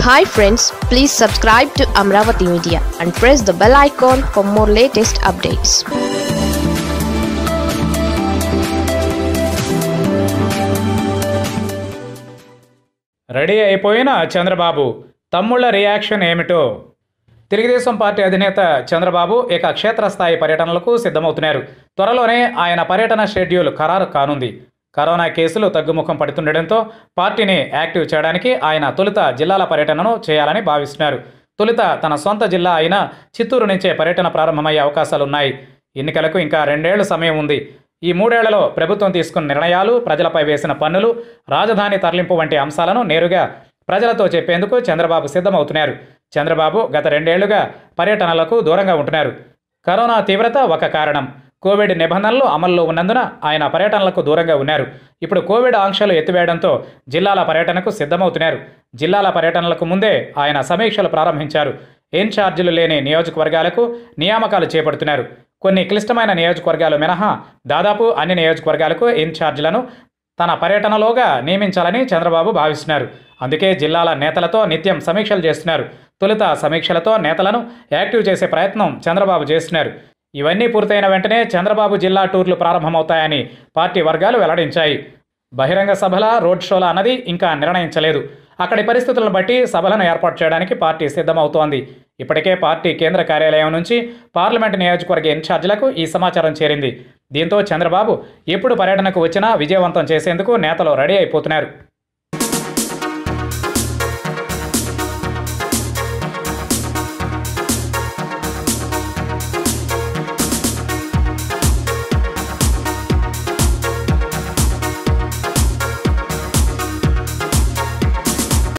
hi friends please subscribe to Amaravati media and press the bell icon for more latest updates ready అయిపోయిన Chandrababu తమ్ముళ్ల reaction ఏమిటో Telugu Desam party అధినేత చంద్రబాబు ఇక క్షేత్రస్థాయి పర్యటనలకు సిద్ధమవుతున్నారు త్వరలోనే ఆయన పర్యటన షెడ్యూల్ ఖరారు కానుంది కరోనా కేసులు తగ్గుముఖం పడుతుండటంతో పార్టీని యాక్టివ్ చేయడానికి ఆయన తొలుత జిల్లాల పర్యటనను చేయాలని భావిస్తున్నారు తొలుత తన సొంత జిల్లా అయిన చిత్తూరు నుంచే పర్యటన ప్రారంభమయ్యే అవకాశాలున్నాయి ఎన్నికలకు ఇంకా రెండేళ్ల సమయం ఉంది ఈ మూడేళ్లలో ప్రభుత్వం తీసుకున్న నిర్ణయాలు ప్రజలపై వేసిన పన్నులు రాజధాని తరలింపు వంటి అంశాలను నేరుగా ప్రజలతో చెప్పేందుకు చంద్రబాబు సిద్ధమవుతున్నారు చంద్రబాబు గత రెండేళ్లుగా పర్యటనలకు దూరంగా ఉంటున్నారు కరోనా తీవ్రత ఒక కారణం కోవిడ్ నిబంధనలు అమల్లో ఉన్నందున ఆయన పర్యటనలకు దూరంగా ఉన్నారు ఇప్పుడు కోవిడ్ ఆంక్షలు ఎత్తివేయడంతో జిల్లాల పర్యటనకు సిద్ధమవుతున్నారు జిల్లాల పర్యటనలకు ముందే ఆయన సమీక్షలు ప్రారంభించారు ఇన్ఛార్జీలు లేని నియోజకవర్గాలకు నియామకాలు చేపడుతున్నారు కొన్ని క్లిష్టమైన నియోజకవర్గాలు మినహా దాదాపు అన్ని నియోజకవర్గాలకు ఇన్ఛార్జీలను తన పర్యటనలోగా నియమించాలని చంద్రబాబు భావిస్తున్నారు అందుకే జిల్లాల నేతలతో నిత్యం సమీక్షలు చేస్తున్నారు తొలుత సమీక్షలతో నేతలను యాక్టివ్ చేసే ప్రయత్నం చంద్రబాబు చేస్తున్నారు ఇవన్నీ పూర్తయిన వెంటనే చంద్రబాబు జిల్లా టూర్లు ప్రారంభమవుతాయని పార్టీ వర్గాలు వెల్లడించాయి బహిరంగ సభల రోడ్ షోల అన్నది ఇంకా నిర్ణయించలేదు అక్కడి పరిస్థితులను బట్టి సభలను ఏర్పాటు చేయడానికి పార్టీ సిద్ధమవుతోంది ఇప్పటికే పార్టీ కేంద్ర కార్యాలయం నుంచి పార్లమెంటు నియోజకవర్గ ఇన్ఛార్జీలకు ఈ సమాచారం చేరింది దీంతో చంద్రబాబు ఎప్పుడు పర్యటనకు వచ్చినా విజయవంతం చేసేందుకు నేతలు రెడీ అయిపోతున్నారు